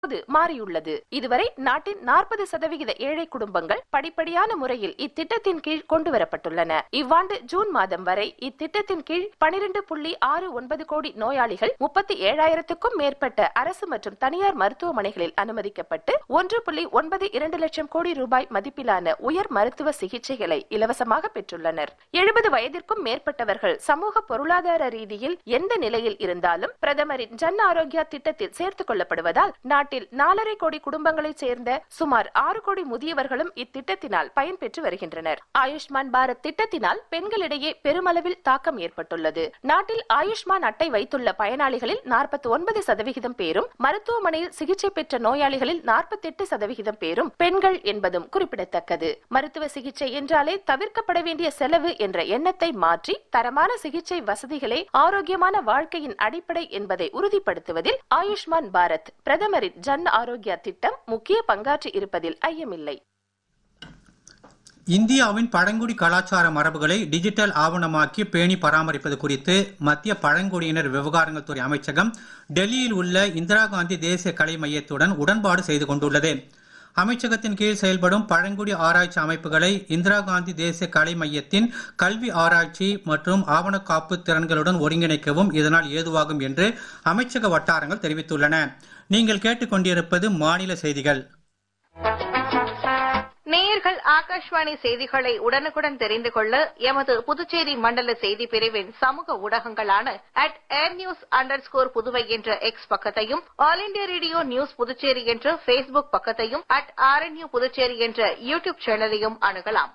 தற்போது மாறியுள்ளது இதுவரை நாட்டின் நாற்பது சதவிகித ஏழை குடும்பங்கள் படிப்படியான முறையில் இத்திட்டத்தின் கீழ் கொண்டுவரப்பட்டுள்ளன இவ்வாண்டு ஜூன் மாதம் வரை இத்திட்டத்தின் கீழ் பனிரெண்டு புள்ளி ஆறு ஒன்பது கோடி நோயாளிகள் முப்பத்தி ஏழாயிரத்துக்கும் மேற்பட்ட அரசு மற்றும் தனியார் மருத்துவமனைகளில் அனுமதிக்கப்பட்டு ஒன்று புள்ளி ஒன்பது இரண்டு லட்சம் கோடி ரூபாய் மதிப்பிலான உயர் மருத்துவ சிகிச்சைகளை இலவசமாக பெற்றுள்ளனர் எழுபது வயதிற்கும் மேற்பட்டவர்கள் சமூக பொருளாதார ரீதியில் எந்த நிலையில் இருந்தாலும் பிரதமரின் ஜன் ஆரோக்கியா திட்டத்தில் சேர்த்துக் கொள்ளப்படுவதால் நாட்டில் நாலரை கோடி குடும்பங்களைச் சேர்ந்த சுமார் ஆறு கோடி முதியவர்களும் இத்திட்டத்தினால் பயன்பெற்று வருகின்றனர் ஆயுஷ்மான் பாரத் திட்டத்தினால் பெண்களிடையே பெருமளவில் தாக்கம் ஏற்பட்டுள்ளது நாட்டில் ஆயுஷ்மான் அட்டை வைத்துள்ள பயனாளிகளில் நாற்பத்தி ஒன்பது சதவிகிதம் பேரும் மருத்துவமனையில் சிகிச்சை பெற்ற நோயாளிகளில் நாற்பத்தி எட்டு சதவிகிதம் பேரும் பெண்கள் என்பதும் குறிப்பிடத்தக்கது மருத்துவ சிகிச்சை என்றாலே தவிர்க்கப்பட வேண்டிய செலவு என்ற எண்ணத்தை மாற்றி தரமான சிகிச்சை வசதிகளே ஆரோக்கியமான வாழ்க்கையின் அடிப்படை என்பதை உறுதிப்படுத்துவதில் ஆயுஷ்மான் பாரத் பிரதமரின் ஜன் ஆரோக்கியா திட்டம் முக்கிய பங்காற்றி இருப்பதில் ஐயமில்லை இந்தியாவின் பழங்குடி கலாச்சார மரபுகளை டிஜிட்டல் ஆவணமாக்கி பேணி பராமரிப்பது குறித்து மத்திய பழங்குடியினர் விவகாரங்கள் துறை அமைச்சகம் டெல்லியில் உள்ள இந்திரா காந்தி தேசிய கலை மையத்துடன் உடன்பாடு செய்து கொண்டுள்ளது அமைச்சகத்தின் கீழ் செயல்படும் பழங்குடி ஆராய்ச்சி அமைப்புகளை இந்திரா காந்தி தேசிய கலை மையத்தின் கல்வி ஆராய்ச்சி மற்றும் ஆவணக்காப்பு திறன்களுடன் ஒருங்கிணைக்கவும் இதனால் ஏதுவாகும் என்று அமைச்சக வட்டாரங்கள் தெரிவித்துள்ளன நீங்கள் கேட்டுக்கொண்டிருப்பது மாநில செய்திகள் நேயர்கள் ஆகாஷ்வாணி செய்திகளை உடனுக்குடன் தெரிந்து கொள்ள எமது புதுச்சேரி மண்டல செய்தி பிரிவின் சமூக ஊடகங்களான at air news underscore Puduvai என்ற எக்ஸ் பக்கத்தையும் all India radio news Puducherry என்ற பேஸ்புக் பக்கத்தையும் அட் ஆர்என்யூ புதுச்சேரி என்ற யூடியூப் சேனலையும் அணுகலாம்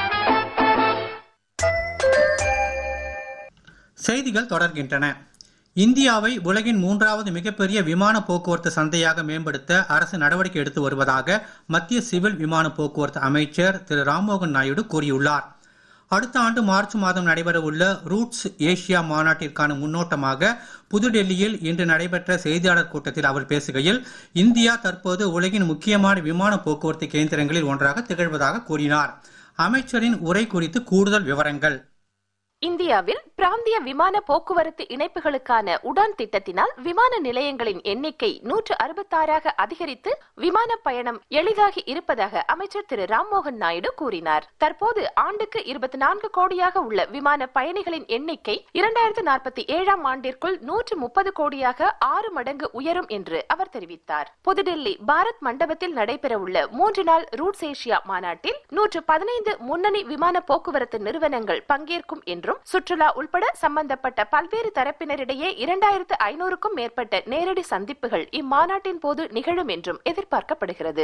செய்திகள் தொடர்கின்றன இந்தியாவை உலகின் மூன்றாவது மிகப்பெரிய விமான போக்குவரத்து சந்தையாக மேம்படுத்த அரசு நடவடிக்கை எடுத்து வருவதாக மத்திய சிவில் விமான போக்குவரத்து அமைச்சர் திரு ராம்மோகன் நாயுடு கூறியுள்ளார் அடுத்த ஆண்டு மார்ச் மாதம் நடைபெறவுள்ள ரூட்ஸ் ஏசியா மாநாட்டிற்கான முன்னோட்டமாக புதுடெல்லியில் இன்று நடைபெற்ற செய்தியாளர் கூட்டத்தில் அவர் பேசுகையில் இந்தியா தற்போது உலகின் முக்கியமான விமான போக்குவரத்து கேந்திரங்களில் ஒன்றாக திகழ்வதாக கூறினார் அமைச்சரின் உரை குறித்து கூடுதல் விவரங்கள் இந்தியாவில் பிராந்திய விமான போக்குவரத்து இணைப்புகளுக்கான உடான் திட்டத்தினால் விமான நிலையங்களின் எண்ணிக்கை நூற்று அறுபத்தாறாக அதிகரித்து விமான பயணம் எளிதாகி இருப்பதாக அமைச்சர் திரு ராம்மோகன் நாயுடு கூறினார் தற்போது ஆண்டுக்கு இருபத்தி நான்கு கோடியாக உள்ள விமான பயணிகளின் எண்ணிக்கை இரண்டாயிரத்து நாற்பத்தி ஏழாம் ஆண்டிற்குள் நூற்று முப்பது கோடியாக ஆறு மடங்கு உயரும் என்று அவர் தெரிவித்தார் புதுடெல்லி பாரத் மண்டபத்தில் நடைபெறவுள்ள மூன்று நாள் ரூட்ஸ் ஏசியா மாநாட்டில் நூற்று பதினைந்து முன்னணி விமான போக்குவரத்து நிறுவனங்கள் பங்கேற்கும் என்று என்றும் சுற்றுலா உள்பட சம்பந்தப்பட்ட பல்வேறு தரப்பினரிடையே இரண்டாயிரத்து ஐநூறுக்கும் மேற்பட்ட நேரடி சந்திப்புகள் இம்மாநாட்டின் போது நிகழும் என்றும் எதிர்பார்க்கப்படுகிறது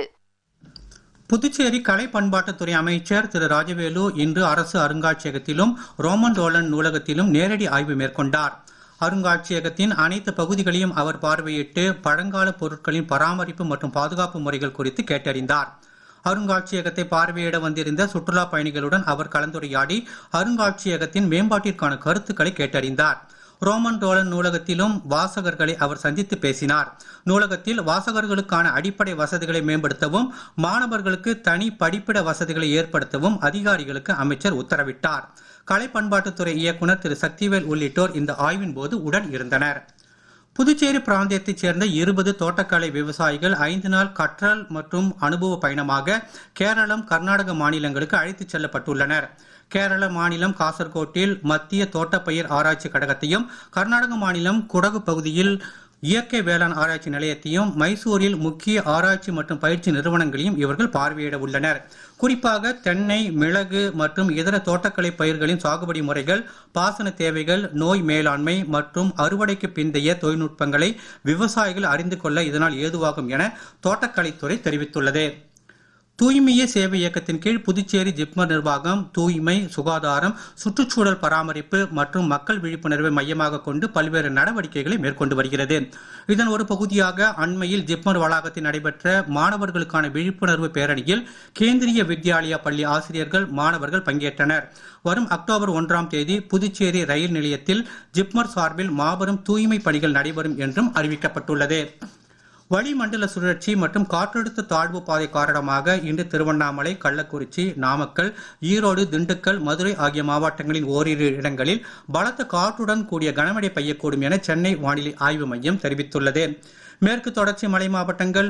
புதுச்சேரி கலை பண்பாட்டுத்துறை அமைச்சர் திரு ராஜவேலு இன்று அரசு அருங்காட்சியகத்திலும் ரோமன் ரோலன் நூலகத்திலும் நேரடி ஆய்வு மேற்கொண்டார் அருங்காட்சியகத்தின் அனைத்து பகுதிகளையும் அவர் பார்வையிட்டு பழங்கால பொருட்களின் பராமரிப்பு மற்றும் பாதுகாப்பு முறைகள் குறித்து கேட்டறிந்தார் அருங்காட்சியகத்தை பார்வையிட வந்திருந்த சுற்றுலா பயணிகளுடன் அவர் கலந்துரையாடி அருங்காட்சியகத்தின் மேம்பாட்டிற்கான கருத்துக்களை கேட்டறிந்தார் ரோமன் ரோலன் நூலகத்திலும் வாசகர்களை அவர் சந்தித்து பேசினார் நூலகத்தில் வாசகர்களுக்கான அடிப்படை வசதிகளை மேம்படுத்தவும் மாணவர்களுக்கு தனி படிப்பிட வசதிகளை ஏற்படுத்தவும் அதிகாரிகளுக்கு அமைச்சர் உத்தரவிட்டார் கலை பண்பாட்டுத்துறை இயக்குநர் திரு சக்திவேல் உள்ளிட்டோர் இந்த ஆய்வின் போது உடன் இருந்தனர் புதுச்சேரி பிராந்தியத்தைச் சேர்ந்த இருபது தோட்டக்கலை விவசாயிகள் ஐந்து நாள் கற்றல் மற்றும் அனுபவ பயணமாக கேரளம் கர்நாடக மாநிலங்களுக்கு அழைத்துச் செல்லப்பட்டுள்ளனர் கேரள மாநிலம் காசர்கோட்டில் மத்திய தோட்டப்பயிர் ஆராய்ச்சி கழகத்தையும் கர்நாடக மாநிலம் குடகு பகுதியில் இயற்கை வேளாண் ஆராய்ச்சி நிலையத்தையும் மைசூரில் முக்கிய ஆராய்ச்சி மற்றும் பயிற்சி நிறுவனங்களையும் இவர்கள் பார்வையிட உள்ளனர் குறிப்பாக தென்னை மிளகு மற்றும் இதர தோட்டக்கலை பயிர்களின் சாகுபடி முறைகள் பாசன தேவைகள் நோய் மேலாண்மை மற்றும் அறுவடைக்கு பிந்தைய தொழில்நுட்பங்களை விவசாயிகள் அறிந்து கொள்ள இதனால் ஏதுவாகும் என தோட்டக்கலைத்துறை தெரிவித்துள்ளது தூய்மையே சேவை இயக்கத்தின் கீழ் புதுச்சேரி ஜிப்மர் நிர்வாகம் தூய்மை சுகாதாரம் சுற்றுச்சூழல் பராமரிப்பு மற்றும் மக்கள் விழிப்புணர்வை மையமாக கொண்டு பல்வேறு நடவடிக்கைகளை மேற்கொண்டு வருகிறது இதன் ஒரு பகுதியாக அண்மையில் ஜிப்மர் வளாகத்தில் நடைபெற்ற மாணவர்களுக்கான விழிப்புணர்வு பேரணியில் கேந்திரிய வித்யாலயா பள்ளி ஆசிரியர்கள் மாணவர்கள் பங்கேற்றனர் வரும் அக்டோபர் ஒன்றாம் தேதி புதுச்சேரி ரயில் நிலையத்தில் ஜிப்மர் சார்பில் மாபெரும் தூய்மை பணிகள் நடைபெறும் என்றும் அறிவிக்கப்பட்டுள்ளது வளிமண்டல சுழற்சி மற்றும் காற்றழுத்த தாழ்வு பாதை காரணமாக இன்று திருவண்ணாமலை கள்ளக்குறிச்சி நாமக்கல் ஈரோடு திண்டுக்கல் மதுரை ஆகிய மாவட்டங்களின் ஓரிரு இடங்களில் பலத்த காற்றுடன் கூடிய கனமழை பெய்யக்கூடும் என சென்னை வானிலை ஆய்வு மையம் தெரிவித்துள்ளது மேற்கு தொடர்ச்சி மலை மாவட்டங்கள்